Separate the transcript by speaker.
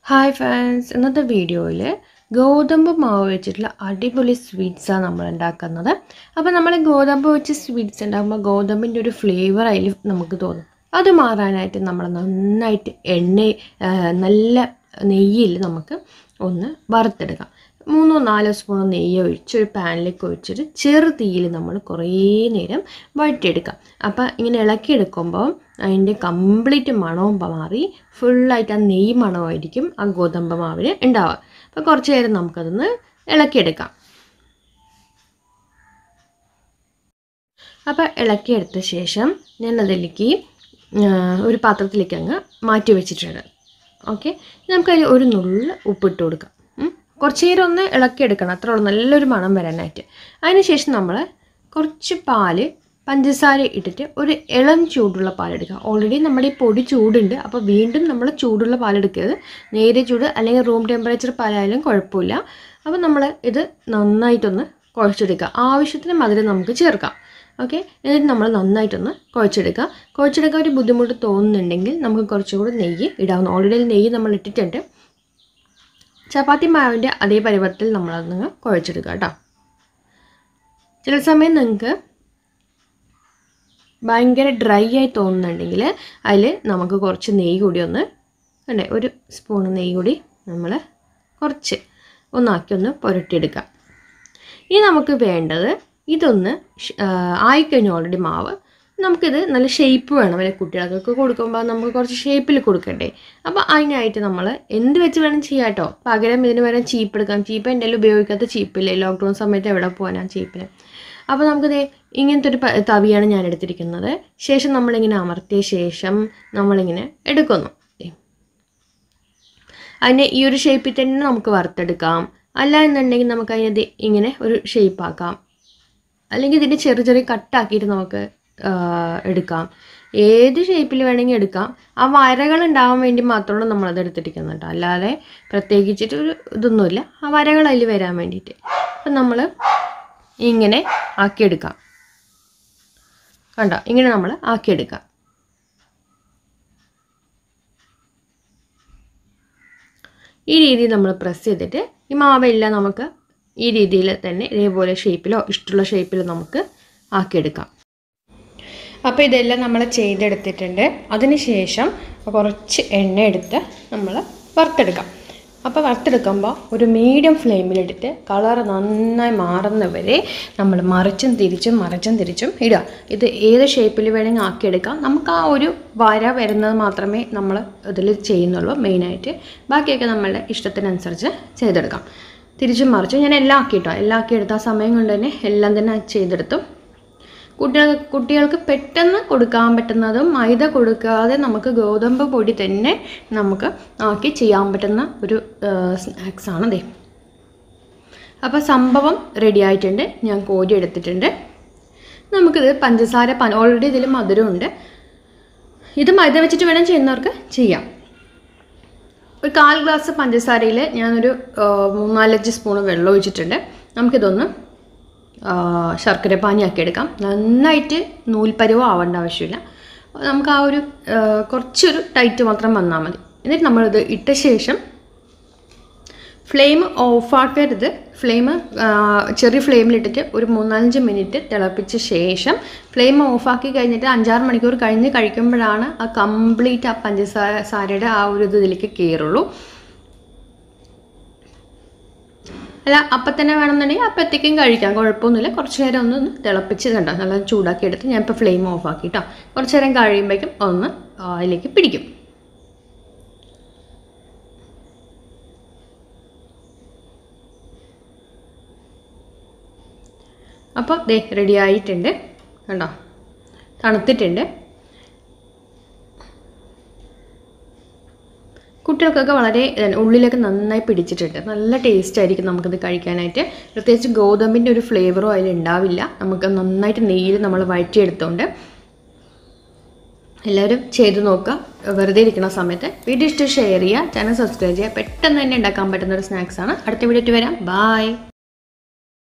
Speaker 1: Hi friends ഇന്നത്തെ വീഡിയോയിൽ ഗോതമ്പ് മാവ് വെച്ചിട്ടുള്ള അടിപൊളി സ്വീറ്റ്സാണ് നമ്മൾ ഉണ്ടാക്കുന്നത് അപ്പോൾ നമ്മൾ ഗോതമ്പ് വെച്ച് സ്വീറ്റ്സ് ഉണ്ടാകുമ്പോൾ ഗോതമ്പിൻ്റെ ഒരു ഫ്ലേവർ അതിൽ നമുക്ക് തോന്നും അത് മാറാനായിട്ട് നമ്മൾ നന്നായിട്ട് എണ്ണ ആ, നല്ല നെയ്യിൽ നമുക്ക് ഒന്ന് വറുത്തെടുക്കാം മൂന്നോ നാലോ സ്പൂൺ നെയ്യ് ഒഴിച്ച് ഒരു പാനിലേക്ക് ഒഴിച്ചിട്ട് ചെറു തീയിൽ നമ്മൾ കുറേ നേരം വഴറ്റിയെടുക്കാം അപ്പോൾ ഇങ്ങനെ ഇളക്കിയെടുക്കുമ്പോൾ അതിൻ്റെ കംപ്ലീറ്റ് മണവും മാറി ഫുള്ളായിട്ട് ആ നെയ്യ് മണമായിരിക്കും ആ ഗോതമ്പ് മാവിന് ഉണ്ടാവുക അപ്പോൾ കുറച്ച് നേരം നമുക്കതൊന്ന് ഇളക്കിയെടുക്കാം അപ്പോൾ ഇളക്കിയെടുത്ത ശേഷം ഞാൻ അതിലേക്ക് ആ, ഒരു പാത്രത്തിലേക്ക് അങ്ങ് മാറ്റി വെച്ചിട്ടുണ്ട് ഓക്കെ നമുക്കതിൽ ഒരു നുള്ള് ഉപ്പിട്ട് കൊടുക്കാം ഉം. കുറച്ച് നേരം ഒന്ന് ഇളക്കിയെടുക്കണം അത്ര ഉള്ളൂ നല്ലൊരു മണം വരാനായിട്ട് അതിനുശേഷം നമ്മൾ കുറച്ച് പാല് പഞ്ചസാര ഇട്ടിട്ട് ഒരു ഇളം ചൂടുള്ള പാലെടുക്കുക ഓൾറെഡി നമ്മുടെ ഈ പൊടി ചൂടുണ്ട് അപ്പോൾ വീണ്ടും നമ്മൾ ചൂടുള്ള പാലെടുക്കരുത് നേരെ ചൂട് അല്ലെങ്കിൽ റൂം ടെമ്പറേച്ചർ പാലായാലും കുഴപ്പമില്ല അപ്പോൾ നമ്മൾ ഇത് നന്നായിട്ടൊന്ന് കുഴച്ചെടുക്കുക ആവശ്യത്തിന് മധുരം നമുക്ക് ചേർക്കാം ഓക്കെ എന്നിട്ട് നമ്മൾ നന്നായിട്ടൊന്ന് കുഴച്ചെടുക്കുക കുഴച്ചെടുക്കാൻ ഒരു ബുദ്ധിമുട്ട് തോന്നുന്നുണ്ടെങ്കിൽ നമുക്ക് കുറച്ചുകൂടി നെയ്യ് ഇടാവുന്ന ഓൾറെഡി നെയ്യ് നമ്മൾ ഇട്ടിട്ടുണ്ട് ചപ്പാത്തി മാവിൻ്റെ അതേ പരുവത്തിൽ നമ്മളതൊന്ന് കുഴച്ചെടുക്കുക കേട്ടോ ചില സമയം നിങ്ങൾക്ക് ഭയങ്കര ഡ്രൈ ആയി തോന്നുന്നുണ്ടെങ്കിൽ അതിൽ നമുക്ക് കുറച്ച് നെയ്യ് കൂടി ഒന്ന് അല്ലേ ഒരു സ്പൂൺ നെയ്യ് കൂടി നമ്മൾ കുറച്ച് ഒന്നാക്കി ഒന്ന് പുരട്ടിയെടുക്കാം ഇനി നമുക്ക് വേണ്ടത് ഇതൊന്ന് ഷ്- ആ, ആയിക്കഴിഞ്ഞു ഓൾറെഡി മാവ് നമുക്കിത് നല്ല ഷേപ്പ് വേണം അല്ലെ കുട്ടികൾക്ക് കൊടുക്കുമ്പോൾ നമുക്ക് കുറച്ച് ഷേപ്പിൽ കൊടുക്കണ്ടേ അപ്പോൾ അതിനായിട്ട് നമ്മൾ എന്ത് വെച്ച് വേണം ചെയ്യാം കേട്ടോ പകരം ഇതിന് വേണം ചീപ്പ് എടുക്കാം ചീപ്പ് എൻ്റെ കയ്യിൽ ഉപയോഗിക്കാത്ത ചീപ്പില്ലേ ലോക്ക്ഡൗൺ സമയത്ത് എവിടെ പോകാനാണ് ചീപ്പിൽ അപ്പോൾ നമുക്കിത് ഇങ്ങനത്തെ ഒരു പ- തവിയാണ് ഞാൻ എടുത്തിരിക്കുന്നത് ശേഷം നമ്മളിങ്ങനെ അമർത്തിയ ശേഷം നമ്മളിങ്ങനെ എടുക്കുന്നു ദേ. അതിനെ ഈ ഒരു ഷേപ്പിൽ തന്നെ നമുക്ക് വറുത്തെടുക്കാം അല്ല എന്നുണ്ടെങ്കിൽ നമുക്ക് അതിനെ ഇങ്ങനെ ഒരു ഷേപ്പ് ആക്കാം അല്ലെങ്കിൽ ഇതിൻ്റെ ചെറിയ ചെറിയ കട്ടാക്കിയിട്ട് നമുക്ക് ആ, എടുക്കാം ഏത് ഷേപ്പിൽ വേണമെങ്കിൽ എടുക്കാം ആ വരകൾ ഉണ്ടാവാൻ വേണ്ടി മാത്രമാണ് നമ്മളത് എടുത്തിരിക്കുന്നത് കേട്ടോ അല്ലാതെ പ്രത്യേകിച്ചിട്ട് ഒരു ഇതൊന്നുമില്ല ആ വരകൾ അതിൽ വരാൻ വേണ്ടിയിട്ട് അപ്പം നമ്മൾ ഇങ്ങനെ ആക്കിയെടുക്കാം കണ്ടോ ഇങ്ങനെ നമ്മൾ ആക്കിയെടുക്കാം ഈ രീതിയിൽ നമ്മൾ പ്രസ് ചെയ്തിട്ട് ഈ മാവെല്ലാം നമുക്ക് ഈ രീതിയിൽ തന്നെ ഇതേപോലെ ഷേപ്പിലോ ഇഷ്ടമുള്ള ഷേപ്പിലോ നമുക്ക് ആക്കിയെടുക്കാം അപ്പോൾ ഇതെല്ലാം നമ്മൾ ചെയ്തെടുത്തിട്ടുണ്ട് അതിനുശേഷം കുറച്ച് എണ്ണ എടുത്ത് നമ്മൾ വറുത്തെടുക്കാം അപ്പോൾ വറുത്തെടുക്കുമ്പോൾ ഒരു മീഡിയം ഫ്ലെയിമിലിട്ടിട്ട് കളർ നന്നായി മാറുന്നവരെ നമ്മൾ മറിച്ചും തിരിച്ചും മറിച്ചും തിരിച്ചും ഇടുക ഇത് ഏത് ഷേപ്പിൽ വേണമെങ്കിൽ ആക്കിയെടുക്കാം നമുക്ക് ആ ഒരു വര വരുന്നത് മാത്രമേ നമ്മൾ ഇതിൽ ചെയ്യുന്നുള്ളൂ മെയിനായിട്ട് ബാക്കിയൊക്കെ നമ്മളുടെ ഇഷ്ടത്തിനനുസരിച്ച് ചെയ്തെടുക്കാം തിരിച്ചും മറിച്ചും ഞാൻ എല്ലാം ആക്കിയിട്ടോ എല്ലാം ആക്കി എടുത്ത ആ സമയം കൊണ്ട് തന്നെ എല്ലാം തന്നെ ചെയ്തെടുത്തു കുട്ടികൾ കുട്ടികൾക്ക് പെട്ടെന്ന് കൊടുക്കാൻ പറ്റുന്നതും മൈദ കൊടുക്കാതെ നമുക്ക് ഗോതമ്പ് പൊടി തന്നെ നമുക്ക് ആക്കി ചെയ്യാൻ പറ്റുന്ന ഒരു സ്നാക്സാണ് ദേ അപ്പോൾ സംഭവം റെഡി ആയിട്ടുണ്ട് ഞാൻ കോരി എടുത്തിട്ടുണ്ട് നമുക്കിത് പഞ്ചസാര പന ഓൾറെഡി ഇതിൽ മധുരമുണ്ട് ഇത് മൈദ വെച്ചിട്ട് വേണം ചെയ്യുന്നവർക്ക് ചെയ്യാം ഒരു കാൽ ഗ്ലാസ് പഞ്ചസാരയിൽ ഞാനൊരു ആ, മൂന്നാലഞ്ച് സ്പൂൺ വെള്ളം ഒഴിച്ചിട്ടുണ്ട് നമുക്കിതൊന്ന് ആ, ശർക്കര പാനിയാക്കി എടുക്കാം നന്നായിട്ട് നൂൽപ്പരുവം ആവേണ്ട ആവശ്യമില്ല നമുക്ക് ആ ഒരു ആ, കുറച്ചൊരു ടൈറ്റ് മാത്രം വന്നാൽ മതി എന്നിട്ട് നമ്മളിത് ഇട്ട ശേഷം ഫ്ലെയിം ഓഫാക്കരുത് ഫ്ലെയിം ചെറിയ ഫ്ലെയിമിലിട്ടിട്ട് ഒരു മൂന്നാലഞ്ച് മിനിറ്റ് തിളപ്പിച്ച ശേഷം ഫ്ലെയിം ഓഫാക്കി കഴിഞ്ഞിട്ട് അഞ്ചാറ് മണിക്കൂർ കഴിഞ്ഞ് കഴിക്കുമ്പോഴാണ് ആ കംപ്ലീറ്റ് ആ പഞ്ചസാരയുടെ ആ ഒരു ഇത് ഇതിലേക്ക് കയറുള്ളൂ അല്ല അപ്പം തന്നെ വേണമെന്നുണ്ടെങ്കിൽ അപ്പോഴത്തേക്കും കഴിക്കാം കുഴപ്പമൊന്നുമില്ല കുറച്ച് നേരം ഒന്ന് ഒന്ന് തിളപ്പിച്ച് കണ്ടോ നല്ല ചൂടാക്കി എടുത്ത് ഞാൻ ഇപ്പോൾ ഫ്ലെയിം ഓഫ് ആക്കി കേട്ടോ കുറച്ച് നേരം കഴിയുമ്പോഴേക്കും ഒന്ന് അതിലേക്ക് പിടിക്കും അപ്പോൾ ദേ റെഡി ആയിട്ടുണ്ട് കണ്ടോ തണുത്തിട്ടുണ്ട് കുട്ടികൾക്കൊക്കെ വളരെ ഇതാണ്, ഉള്ളിലൊക്കെ നന്നായി പിടിച്ചിട്ടുണ്ട് നല്ല ടേസ്റ്റ് ആയിരിക്കും നമുക്കിത് കഴിക്കാനായിട്ട് പ്രത്യേകിച്ച് ഗോതമ്പിൻ്റെ ഒരു ഫ്ലേവറും അതിൽ ഉണ്ടാവില്ല നമുക്ക് നന്നായിട്ട് നെയ്യിൽ നമ്മൾ വഴറ്റിയെടുത്തോണ്ട് എല്ലാവരും ചെയ്ത് നോക്കുക വെറുതെ ഇരിക്കുന്ന സമയത്ത് വീഡിയോ ഇഷ്ടം ഷെയർ ചെയ്യുക ചാനൽ സബ്സ്ക്രൈബ് ചെയ്യുക പെട്ടെന്ന് തന്നെ ഉണ്ടാക്കാൻ പറ്റുന്ന ഒരു സ്നാക്സാണ് അടുത്ത വീഡിയോ വരാം ബായ്